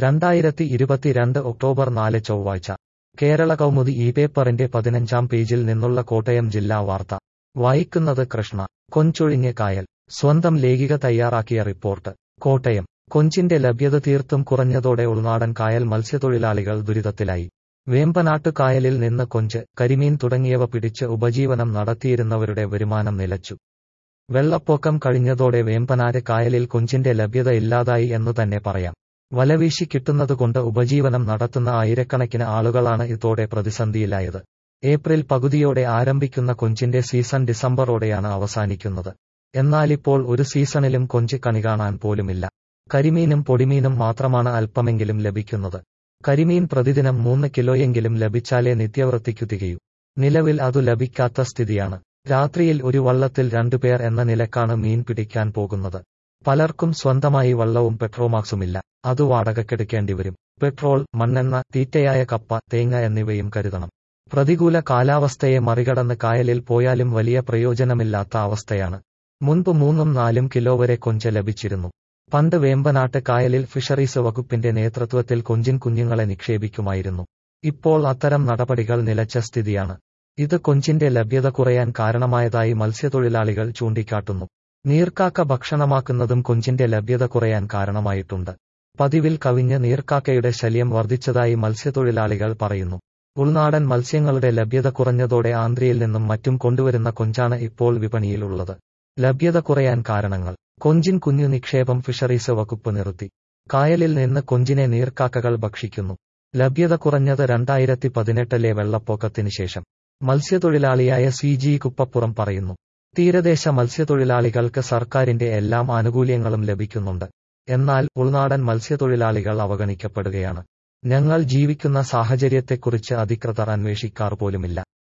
രണ്ടായിരത്തി ഇരുപത്തിരണ്ട് ഒക്ടോബർ നാല് ചൊവ്വാഴ്ച കേരള കൗമുദി ഈ പേപ്പറിന്റെ പതിനഞ്ചാം പേജിൽ നിന്നുള്ള കോട്ടയം ജില്ലാ വാർത്ത വായിക്കുന്നത് കൃഷ്ണ കൊഞ്ചൊഴിഞ്ഞ് കായൽ സ്വന്തം ലേഖിക തയ്യാറാക്കിയ റിപ്പോർട്ട് കോട്ടയം കൊഞ്ചിന്റെ ലഭ്യത തീർത്തും കുറഞ്ഞതോടെ ഉൾനാടൻ കായൽ മത്സ്യത്തൊഴിലാളികൾ ദുരിതത്തിലായി വേമ്പനാട്ടു കായലിൽ നിന്ന് കൊഞ്ച് കരിമീൻ തുടങ്ങിയവ പിടിച്ച് ഉപജീവനം നടത്തിയിരുന്നവരുടെ വരുമാനം നിലച്ചു വെള്ളപ്പൊക്കം കഴിഞ്ഞതോടെ വേമ്പനാട് കായലിൽ കൊഞ്ചിന്റെ ലഭ്യത ഇല്ലാതായി എന്നു തന്നെ പറയാം വലവീശി കിട്ടുന്നതുകൊണ്ട് ഉപജീവനം നടത്തുന്ന ആയിരക്കണക്കിന് ആളുകളാണ് ഇതോടെ പ്രതിസന്ധിയിലായത് ഏപ്രിൽ പകുതിയോടെ ആരംഭിക്കുന്ന കൊഞ്ചിന്റെ സീസൺ ഡിസംബറോടെയാണ് അവസാനിക്കുന്നത് എന്നാലിപ്പോൾ ഒരു സീസണിലും കൊഞ്ച് കണി കാണാൻ പോലുമില്ല കരിമീനും പൊടിമീനും മാത്രമാണ് അല്പമെങ്കിലും ലഭിക്കുന്നത് കരിമീൻ പ്രതിദിനം മൂന്ന് കിലോയെങ്കിലും ലഭിച്ചാലേ നിത്യവൃത്തിക്കു തികയൂ നിലവിൽ അതു ലഭിക്കാത്ത സ്ഥിതിയാണ് രാത്രിയിൽ ഒരു വള്ളത്തിൽ രണ്ടുപേർ എന്ന നിലക്കാണ് മീൻ പിടിക്കാൻ പോകുന്നത് പലർക്കും സ്വന്തമായി വള്ളവും പെട്രോമാക്സുമില്ല അത് വാടകക്കെടുക്കേണ്ടി വരും പെട്രോൾ മണ്ണെണ്ണ തീറ്റയായ കപ്പ തേങ്ങ എന്നിവയും കരുതണം പ്രതികൂല കാലാവസ്ഥയെ മറികടന്ന് കായലിൽ പോയാലും വലിയ പ്രയോജനമില്ലാത്ത അവസ്ഥയാണ് മുൻപ് മൂന്നും നാലും കിലോ വരെ കൊഞ്ച് ലഭിച്ചിരുന്നു പണ്ട് വേമ്പനാട്ട് കായലിൽ ഫിഷറീസ് വകുപ്പിന്റെ നേതൃത്വത്തിൽ കൊഞ്ചിൻ കുഞ്ഞുങ്ങളെ നിക്ഷേപിക്കുമായിരുന്നു ഇപ്പോൾ അത്തരം നടപടികൾ നിലച്ച സ്ഥിതിയാണ് ഇത് കൊഞ്ചിന്റെ ലഭ്യത കുറയാൻ കാരണമായതായി മത്സ്യത്തൊഴിലാളികൾ ചൂണ്ടിക്കാട്ടുന്നു നീർക്കാക്ക ഭക്ഷണമാക്കുന്നതും കൊഞ്ചിന്റെ ലഭ്യത കുറയാൻ കാരണമായിട്ടുണ്ട് പതിവിൽ കവിഞ്ഞ് നീർക്കാക്കയുടെ ശല്യം വർദ്ധിച്ചതായി മത്സ്യത്തൊഴിലാളികൾ പറയുന്നു ഉൾനാടൻ മത്സ്യങ്ങളുടെ ലഭ്യത കുറഞ്ഞതോടെ ആന്ധ്രയിൽ നിന്നും മറ്റും കൊണ്ടുവരുന്ന കൊഞ്ചാണ് ഇപ്പോൾ വിപണിയിലുള്ളത് ലഭ്യത കുറയാൻ കാരണങ്ങൾ കൊഞ്ചിൻ കുഞ്ഞു നിക്ഷേപം ഫിഷറീസ് വകുപ്പ് നിർത്തി കായലിൽ നിന്ന് കൊഞ്ചിനെ നീർക്കാക്കകൾ ഭക്ഷിക്കുന്നു ലഭ്യത കുറഞ്ഞത് രണ്ടായിരത്തി പതിനെട്ടിലെ വെള്ളപ്പൊക്കത്തിന് ശേഷം മത്സ്യത്തൊഴിലാളിയായ സി ജി കുപ്പപ്പുറം പറയുന്നു തീരദേശ മത്സ്യത്തൊഴിലാളികൾക്ക് സർക്കാരിന്റെ എല്ലാം ആനുകൂല്യങ്ങളും ലഭിക്കുന്നുണ്ട് എന്നാൽ ഉൾനാടൻ മത്സ്യത്തൊഴിലാളികൾ അവഗണിക്കപ്പെടുകയാണ് ഞങ്ങൾ ജീവിക്കുന്ന സാഹചര്യത്തെക്കുറിച്ച് അധികൃതർ അന്വേഷിക്കാർ പോലുമില്ല